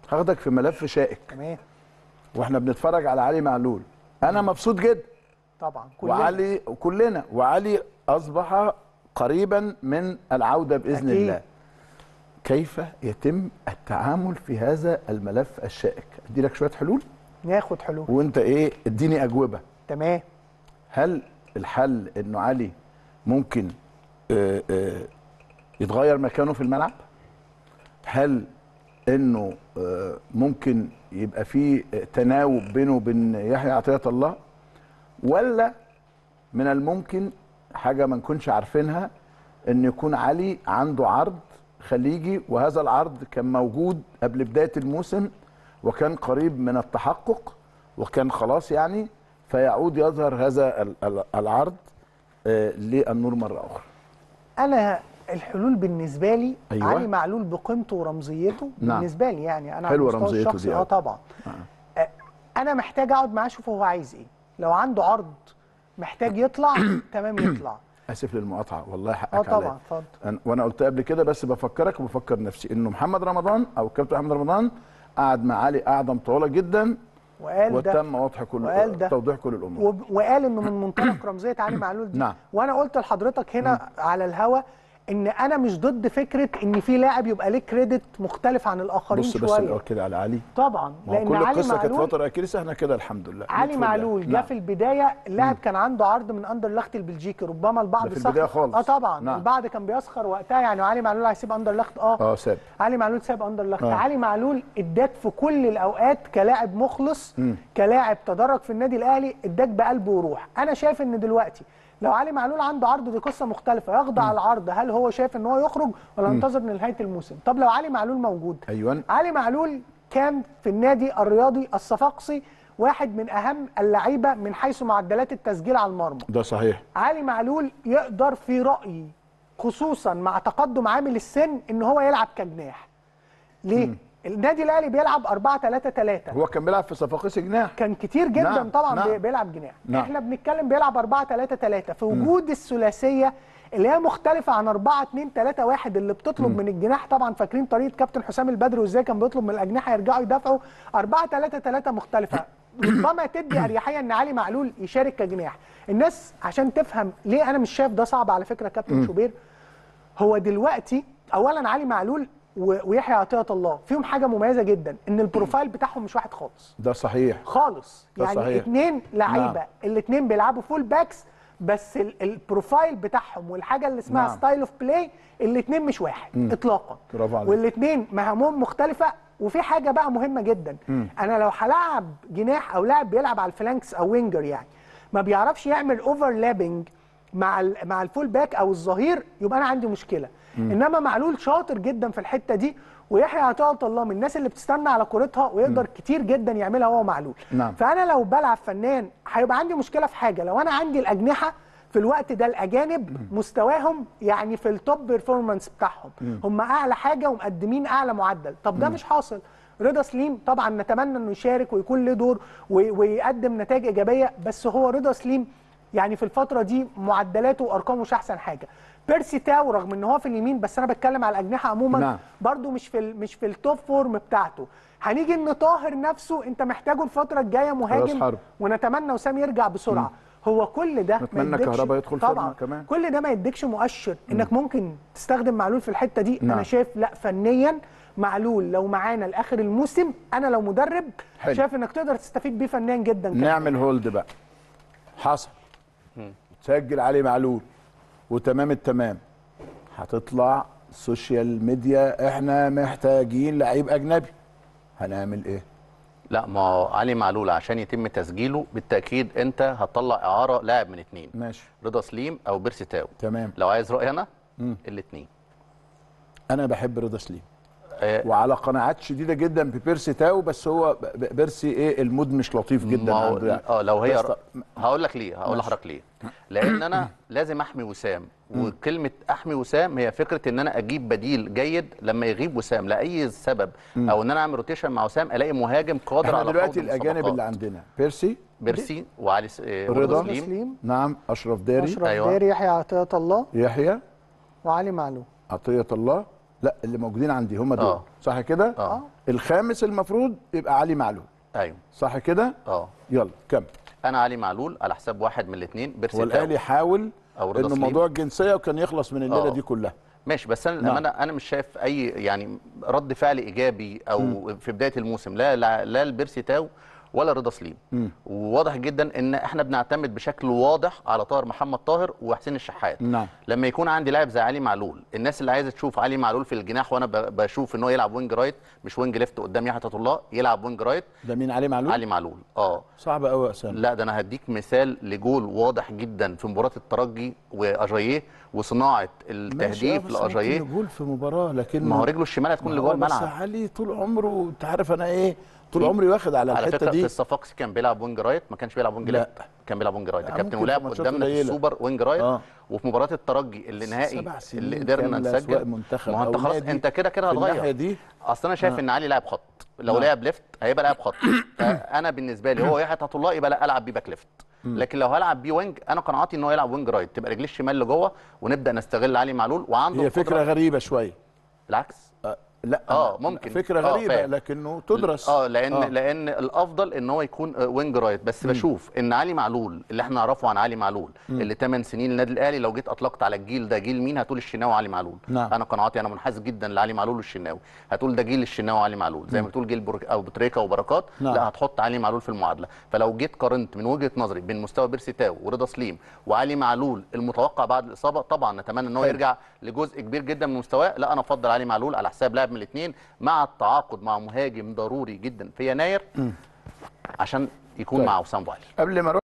هاخدك في ملف شائك تمام واحنا بنتفرج على علي معلول انا مبسوط جدا طبعا كلنا وعلي كلنا وعلي اصبح قريبا من العوده باذن أكيد. الله كيف يتم التعامل في هذا الملف الشائك ادي لك شويه حلول ناخد حلول وانت ايه اديني اجوبه تمام هل الحل انه علي ممكن آه، آه، يتغير مكانه في الملعب هل انه آه، ممكن يبقى في تناوب بينه وبين يحيى عطيه الله ولا من الممكن حاجه ما نكونش عارفينها ان يكون علي عنده عرض خليجي وهذا العرض كان موجود قبل بدايه الموسم وكان قريب من التحقق وكان خلاص يعني فيعود يظهر هذا ال- ال- العرض آه، للنور مره اخرى انا الحلول بالنسبه لي أيوة. علي معلول بقيمته ورمزيته نعم. بالنسبه لي يعني انا حلوة على المستوى رمزيته الشخصي دي اه أوي. طبعا آه. انا محتاج اقعد معاه اشوف هو عايز ايه لو عنده عرض محتاج يطلع تمام يطلع اسف للمقاطعه والله حقك اه طبعا عليا. اتفضل أنا- وانا قلت قبل كده بس بفكرك وبفكر نفسي انه محمد رمضان او كابتن محمد رمضان قعد مع علي قعده مطوله جدا وقال ده وتم وضح كل وقال ده. توضيح كل الامور وب- وقال انه من منطلق رمزيه علي معلول دي نعم. وانا قلت لحضرتك هنا على الهوا ان انا مش ضد فكره ان في لاعب يبقى ليه كريدت مختلف عن الاخرين بص بس شويه الاول كده على علي طبعا ما هو لان كل علي القصه كانت معلول فتره اكيليس احنا كده الحمد لله علي ندخل ده. معلول جه نعم. في البدايه اللاعب كان عنده عرض من اندرلخت البلجيكي ربما البعض ده في سخر. البداية خالص. اه طبعا نعم. البعض كان بيسخر وقتها يعني علي معلول هيسيب اندرلخت اه اه ساب علي معلول ساب اندرلخت آه. علي معلول اداك في كل الاوقات كلاعب مخلص كلاعب تدرج في النادي الاهلي اداك بقلب وروح انا شايف ان دلوقتي لو علي معلول عنده عرض دي قصه مختلفه يخضع العرض هل هو شايف ان هو يخرج ولا ينتظر لنهايه الموسم طب لو علي معلول موجود ايوه علي معلول كان في النادي الرياضي الصفاقسي واحد من اهم اللعيبه من حيث معدلات التسجيل على المرمى ده صحيح علي معلول يقدر في رايي خصوصا مع تقدم عامل السن ان هو يلعب كجناح ليه النادي الاهلي بيلعب 4 3 3 هو كان بيلعب في صفاقيس جناح كان كتير جدا نعم، طبعا نعم. بي- بيلعب جناح نعم. احنا بنتكلم بيلعب 4 3 3 في وجود الثلاثيه اللي هي مختلفه عن 4 2 3 1 اللي بتطلب من الجناح طبعا فاكرين طريقه كابتن حسام البدري وازاي كان بيطلب من الاجنحه يرجعوا يدافعوا 4 3 3 مختلفه ربما تدي اريحيه ان علي معلول يشارك كجناح الناس عشان تفهم ليه انا مش شايف ده صعب على فكره كابتن شوبير هو دلوقتي اولا علي معلول و- ويحيى عطيه الله فيهم حاجه مميزه جدا ان البروفايل بتاعهم مش واحد خالص ده صحيح خالص ده يعني صحيح. اتنين لعيبه نعم. الاتنين بيلعبوا فول باكس بس ال- البروفايل بتاعهم والحاجه اللي اسمها نعم. ستايل اوف بلاي الاتنين مش واحد اطلاقا برافو عليك. والاتنين مهامهم مختلفه وفي حاجه بقى مهمه جدا انا لو هلاعب جناح او لاعب بيلعب على الفلانكس او وينجر يعني ما بيعرفش يعمل اوفرلابنج مع ال- مع الفول باك او الظهير يبقى انا عندي مشكله انما معلول شاطر جدا في الحته دي ويحيى عطيه الله من الناس اللي بتستنى على كورتها ويقدر كتير جدا يعملها هو معلول نعم. فانا لو بلعب فنان هيبقى عندي مشكله في حاجه لو انا عندي الاجنحه في الوقت ده الاجانب مستواهم يعني في التوب بيرفورمانس بتاعهم هم اعلى حاجه ومقدمين اعلى معدل طب ده مش حاصل رضا سليم طبعا نتمنى انه يشارك ويكون له دور وي- ويقدم نتائج ايجابيه بس هو رضا سليم يعني في الفتره دي معدلاته وارقامه مش احسن حاجه بيرسي تاو رغم ان هو في اليمين بس انا بتكلم على الاجنحه عموما نعم. برضو مش في ال- مش في التوب فورم بتاعته هنيجي ان طاهر نفسه انت محتاجه الفتره الجايه مهاجم حرب. ونتمنى وسام يرجع بسرعه هو كل ده ما نتمنى يديكش- كهربا يدخل طبعا فورمة كمان. كل ده ما يديكش مؤشر انك ممكن تستخدم معلول في الحته دي نعم. انا شايف لا فنيا معلول لو معانا لاخر الموسم انا لو مدرب حلو. شايف انك تقدر تستفيد بيه فنيا جدا كمان. نعمل هولد بقى حصل سجل علي معلول وتمام التمام هتطلع سوشيال ميديا احنا محتاجين لعيب اجنبي هنعمل ايه لا ما هو علي معلول عشان يتم تسجيله بالتاكيد انت هتطلع اعاره لاعب من اتنين ماشي رضا سليم او بيرسي تاو تمام لو عايز رايي انا الاتنين انا بحب رضا سليم آه، وعلى قناعات شديده جدا ببيرسي تاو بس هو ب- ب- بيرسي ايه المود مش لطيف جدا ما هو- عنده يعني. اه لو هي بس ر... ط- هقول لك ليه هقول ماشي. لحضرتك ليه لان انا لازم احمي وسام وكلمه احمي وسام هي فكره ان انا اجيب بديل جيد لما يغيب وسام لاي سبب او ان انا اعمل روتيشن مع وسام الاقي مهاجم قادر احنا على دلوقتي خوض الاجانب المسابقات. اللي عندنا بيرسي بيرسي وعلي س... آه، رضا ورضا سليم. سليم نعم اشرف داري اشرف أيوة. داري يحيى عطيه الله يحيى وعلي معلول عطيه الله لا اللي موجودين عندي هم دول آه. صح كده اه الخامس المفروض يبقى علي معلول ايوه صح كده اه يلا كمل انا علي معلول على حساب واحد من الاثنين بيرسي هو تاو. الاهلي حاول أو رضا انه سليم. موضوع الجنسيه وكان يخلص من الليله آه. دي كلها ماشي بس انا نعم. للامانه انا مش شايف اي يعني رد فعل ايجابي او في بدايه الموسم لا لا, لا البيرسي تاو ولا رضا سليم وواضح جدا ان احنا بنعتمد بشكل واضح على طاهر محمد طاهر وحسين الشحات نعم. لما يكون عندي لاعب زي علي معلول الناس اللي عايزه تشوف علي معلول في الجناح وانا ب- بشوف ان هو يلعب وينج رايت مش وينج ليفت قدام يحيى الله يلعب وينج رايت ده مين علي معلول علي معلول اه صعب قوي يا اسامه لا ده انا هديك مثال لجول واضح جدا في مباراه الترجي واجاييه وصناعه التهديف لاجاييه جول في مباراه لكن ما هو رجله الشمال هتكون ما لجوه هو بس الملعب علي طول عمره انت عارف انا ايه طول عمري واخد على, على الحته فكره في دي الصفاقسي كان بيلعب وينج رايت ما كانش بيلعب وينج لا. ليفت كان بيلعب وينج رايت لا، يا كابتن ممكن ولعب في ماتشات قدامنا في قليلة. السوبر وينج رايت آه. وفي مباراه الترجي اللي نهائي سبع سنين اللي قدرنا كاملة سواء نسجل منتخب ما هو انت أو خلاص نادي انت كده كده في الناحية هتغير دي اصل انا شايف ان علي لاعب خط لو نعم. لعب ليفت هيبقى لاعب خط فانا بالنسبه لي هو يحيى الله يبقى لا العب بيه باك ليفت لكن لو هلعب بيه وينج انا قناعاتي ان هو يلعب وينج رايت تبقى رجليه الشمال لجوه ونبدا نستغل علي معلول وعنده هي القدرة- فكره غريبه شويه بالعكس آه، لا آه، ممكن. فكره آه، غريبه فاهم. لكنه تدرس اه لان آه. آه. لان الافضل ان هو يكون آه، وينج رايت بس بشوف ان علي معلول اللي احنا نعرفه عن علي معلول اللي 8 سنين النادي الاهلي لو جيت اطلقت على الجيل ده جيل مين هتقول الشناوي وعلي معلول نعم. انا قناعاتي انا منحاز جدا لعلي معلول والشناوي هتقول ده جيل الشناوي وعلي معلول زي ما بتقول جيل برك او بتريكا وبركات نعم. لا هتحط علي معلول في المعادله فلو جيت قارنت من وجهه نظري بين مستوى بيرسي تاو ورضا سليم وعلي معلول المتوقع بعد الاصابه طبعا نتمنى ان هو حلو. يرجع لجزء كبير جدا من مستواه لا انا افضل علي معلول على حساب لاعب من الاثنين مع التعاقد مع مهاجم ضروري جدا في يناير عشان يكون طيب. مع وسام فايلر قبل ما أروح